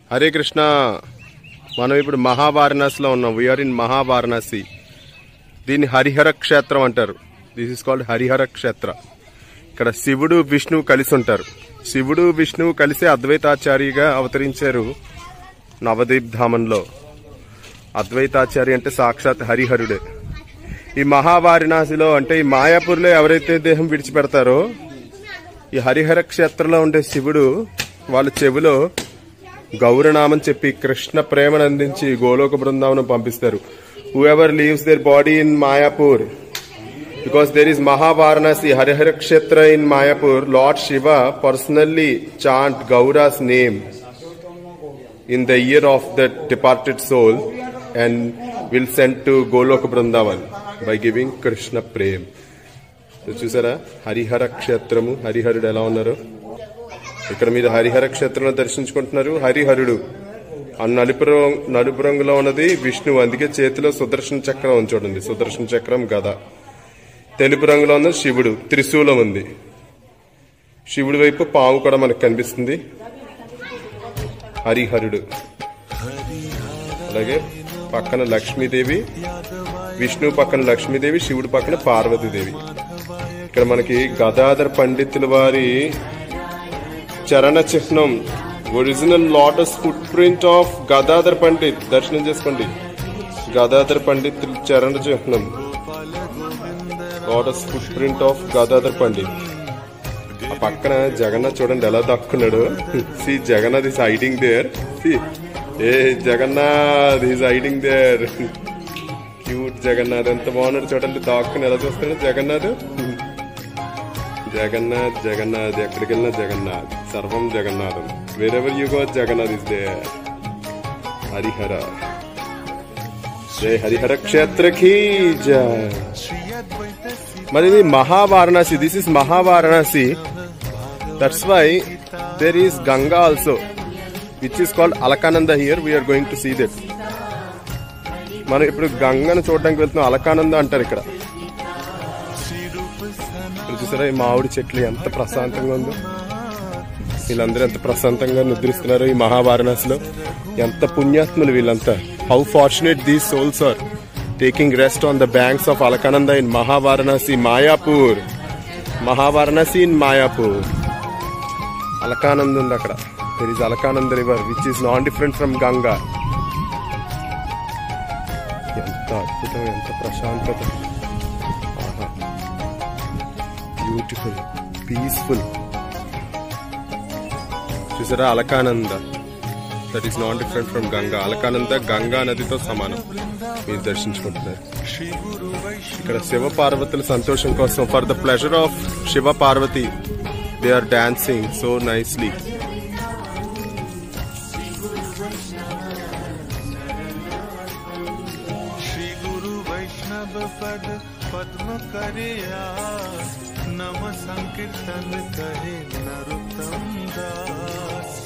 హరే కృష్ణ మనం ఇప్పుడు మహావారణాసిలో ఉన్నాం వీఆర్ ఇన్ మహావారణాసి దీన్ని హరిహర క్షేత్రం అంటారు దిస్ ఇస్ కాల్డ్ హరిహర క్షేత్ర ఇక్కడ శివుడు విష్ణువు కలిసి ఉంటారు శివుడు విష్ణువు కలిసి అద్వైతాచార్యగా అవతరించారు నవదీప్ ధామంలో అద్వైతాచారి అంటే సాక్షాత్ హరిహరుడే ఈ మహావారణాసిలో అంటే ఈ మాయాపూర్లో ఎవరైతే దేహం విడిచిపెడతారో ఈ హరిహర క్షేత్రంలో ఉండే శివుడు వాళ్ళ చెవిలో గౌరనామని చెప్పి కృష్ణ ప్రేమను అందించి గోలోక బృందావనం పంపిస్తారు whoever leaves their body in Mayapur because there is Mahavaranasi Harihara Kshetra in Mayapur lord Shiva personally chant Gaura's name in the year of that departed soul and will send to Goloka Brindavan by giving Krishna Prem. So, చూసారా హరిహర క్షేత్రము హరిహరుడు ఎలా ఉన్నారు ఇక్కడ మీరు హరిహర క్షేత్రంలో దర్శించుకుంటున్నారు హరిహరుడు ఆ నలుపు రంగు నలుపు రంగులో ఉన్నది విష్ణువు అందుకే చేతిలో సుదర్శన చక్రం ఉంది చూడండి సుదర్శన చక్రం గద తెలుపు రంగులో ఉన్నది శివుడు త్రిశూలం ఉంది శివుడి వైపు పాము కూడా మనకు కనిపిస్తుంది హరిహరుడు అలాగే పక్కన లక్ష్మీదేవి విష్ణు పక్కన లక్ష్మీదేవి శివుడు పక్కన పార్వతీదేవి ఇక్కడ మనకి గదాధర్ పండితుల వారి చరణ చిహ్నం original lotus foot print of Gadadhar Pandit దర్శనం చేసుకోండి గదాధర్ పండిత్ చరణ చిహ్నం lotus foot print of Gadadhar Pandit ఆ పక్కన జగన్నాథ్ చూడండి ఎలా దక్కున్నాడు see Jagannath is hiding there see a Jagannath is hiding there cute Jagannath ఎంత బాగున్నాడు చూడండి దాక్కుని ఎలా చూస్తున్నాడు జగన్నాథ్ జగన్నాథ్ జగన్నాథ్ ఎక్కడికి వెళ్ళినా జగన్నాథ్ సర్వం జగన్నాథం wherever you go Jagannath is there Harihara జై హరిహర క్షేత్రకి జై మరి ఇది Mahavaranasi this is Mahavaranasi that's why there is Ganga also which is called Alakananda here we are going to see that మనం ఇప్పుడు గంగను చూడడానికి వెళ్తున్నాం అలకానంద అంటారు ఇక్కడ ఇప్పుడు చూసారా ఈ మామిడి చెట్లు ఎంత ప్రశాంతంగా ఉందో వీళ్ళందరూ ఎంత ప్రశాంతంగా నిద్రిస్తున్నారు ఈ మహావారణాసిలో ఎంత పుణ్యాత్ములు వీళ్ళంతా how fortunate these souls are taking rest on the banks of Alakananda in Mahavaranasi Mayapur Mahavaranasi in Mayapur Alakanand ఉంది అక్కడ there is Alakananda river which is non different from Ganga ఎంత అద్భుతం ఎంత ప్రశాంతత బ్యూటిఫుల్ పీస్ఫుల్ చూసారా Alakananda that is not different from Ganga Alakananda Ganga నదితో సమానం మీరు దర్శించుకుంటున్నారు ఇక్కడ శివ పార్వతుల సంతోషం కోసం for the pleasure of Shiva Parvati they are dancing so nicely Shri गुरु वैष्णव पद पद्म करिया नम संकीर्तन कहे नरोत्तम दास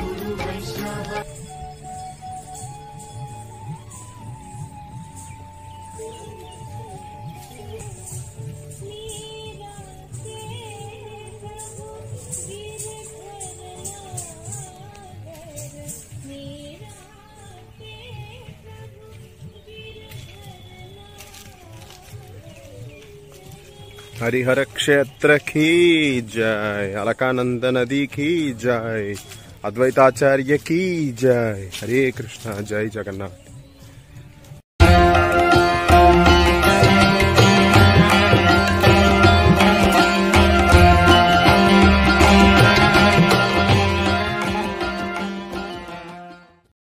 हरिहर क्षेत्र की जय अलकानंद नदी की जय अद्वैताचार्य की जय हरे कृष्णा जय जगन्नाथ